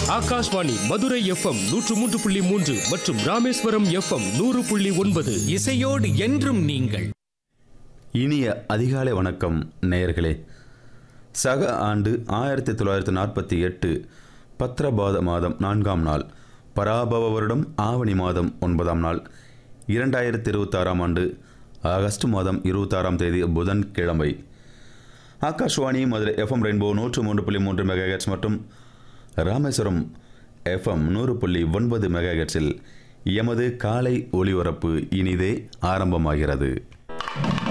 Akashvani Madurai FM நூற்று மூன்று புள்ளி மூன்று மற்றும் ராமேஸ்வரம் எஃப்எம் நூறு புள்ளி ஒன்பது இசையோடு என்றும் நீங்கள் இனிய அதிகாலை வணக்கம் நேயர்களே சக ஆண்டு ஆயிரத்தி தொள்ளாயிரத்தி நாற்பத்தி எட்டு பத்ரபாத மாதம் நான்காம் நாள் பராபவ வருடம் ஆவணி மாதம் ஒன்பதாம் நாள் இரண்டாயிரத்தி இருபத்தாறாம் ஆண்டு ஆகஸ்ட் மாதம் இருபத்தாறாம் தேதி புதன் கிழமை ஆகாஷ்வாணி மதுரை எஃப்எம் ரெயின்போ நூற்று மூன்று புள்ளி மூன்று மெகாஹெட்ஸ் மற்றும் ராமேஸ்வரம் எஃப்எம் நூறு புள்ளி ஒன்பது மெகாஹெட்ஸில் எமது காலை ஒளிபரப்பு இனிதே ஆரம்பமாகிறது